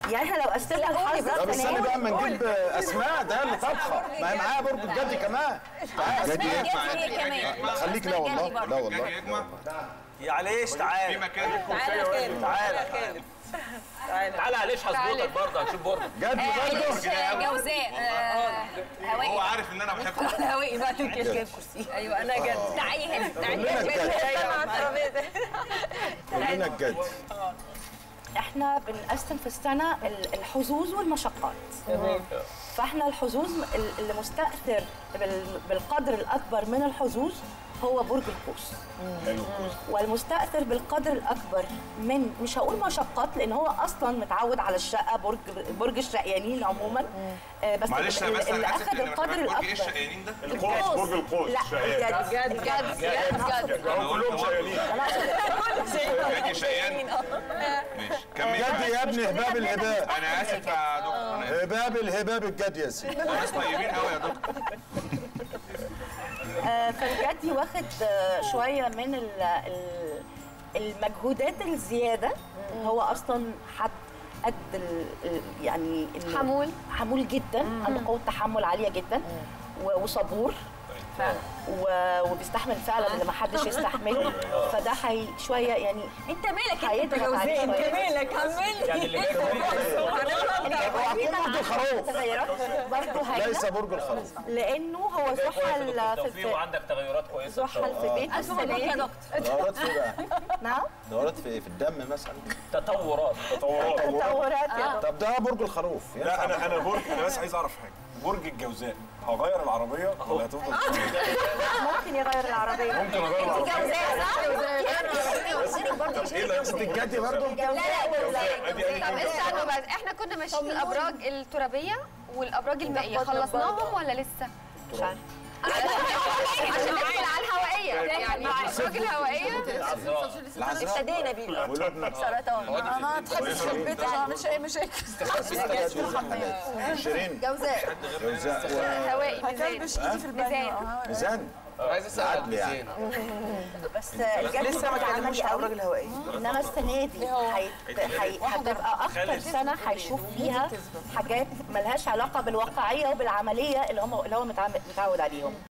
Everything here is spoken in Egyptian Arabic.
يعني احنا لو قسمنا الحظ طب السنة استنى دي- بقى اما نجيب اسماء ده اللي طبخه ما هي معاها برج الجدي كمان تعالى. جدي ايه؟ جدي كمان لا خليك لا والله لا جاي والله يجمع يعليش في تعال مكان تعالى خالد تعالى. خالد تعالى تعالى عليش هظبطك برضه هتشوف برج جدي برضه عيش جوزاء آه، هو هوائي عارف ان انا بحب هوائي بقى تركي الكرسي ايوه انا جد تعالي هنا تعالي كلنا هنا الجد ايوه مع الترابيزه كلنا الجد احنا بنقسم في السنة ال- الحظوظ والمشقات فاحنا الحظوظ ال- اللي مستأثر بال- بالقدر الأكبر من الحظوظ هو برج القوس والمستأثر بالقدر الأكبر من مش هقول مشقات لأن هو أصلا متعود على الشقة برج برج الشقيانين عموما آه، بس معلش انا اللي- بس اللي انا اسف أخذ ان القدر برج ايه الأكبر الشقيانين ده؟ القوس برج القوس لا شقيان بجد بجد بجد هم كلهم شقيانين أنا أقصد جاي شقيان ماشي كمل جدي يا ابني هباب الهباب انا اسف يا دكتور انا اسف هباب الهباب الجدي يا سيدي ناس طيبين قوي يا دكتور آه، فالجدي واخد آه، شويه من ال- ال- المجهودات الزياده هو اصلا حد قد ال- ال- يعني ال- حمول. حمول جدا عنده قوه تحمل عاليه جدا و- وصبور و- وبيستحمل فعلا اللي ما حدش يستحمله فده حي شويه يعني انت مالك انت هيضغط عليه انت شويه مالك كمل يعني اللي جاي اوعى تكون برج الخروف تغيرات برضه ليس هايله برج الخروف لانه هو زحل في التوفيق في وعندك تغيرات كويسه زحل في بيت الف مبروك يا السنه دكتور دورات في بقى نعم دورات في في الدم مثلا تطورات تطورات تطورات يا دكتور طب ده برج الخروف لا انا انا برج انا بس عايز اعرف حاجه برج الجوزاء هغير العربيه ولا هتفضل ممكن يغير العربيه ممكن اغير العربيه جوزاء صح؟ ايه اللي هيحصل الجدي برضه لا لا جوزاء ادي ادي طب كده. استنوا بس احنا كنا ماشيين الابراج الترابيه والابراج المائيه خلصناهم ولا لسه؟ مش عارفه عشان ندخل على الهوائيه يعني الابراج الهوائيه العذراء ابتدينا بيه ولادنا سرطان انا تحبش في البيت عشان اعمل اي مشاكل شيرين جوزاء جوزاء هوائي ميزان ميزان وميزان عايز اسال عدل يعني بس الجد لسه ما اتكلموش على الابراج الهوائيه انما السنه دي هيت- هي- هتبقى اكتر سنه هيشوف فيها حاجات ملهاش علاقه بالواقعيه وبالعمليه اللي هم اللي هو متعم- متعود عليهم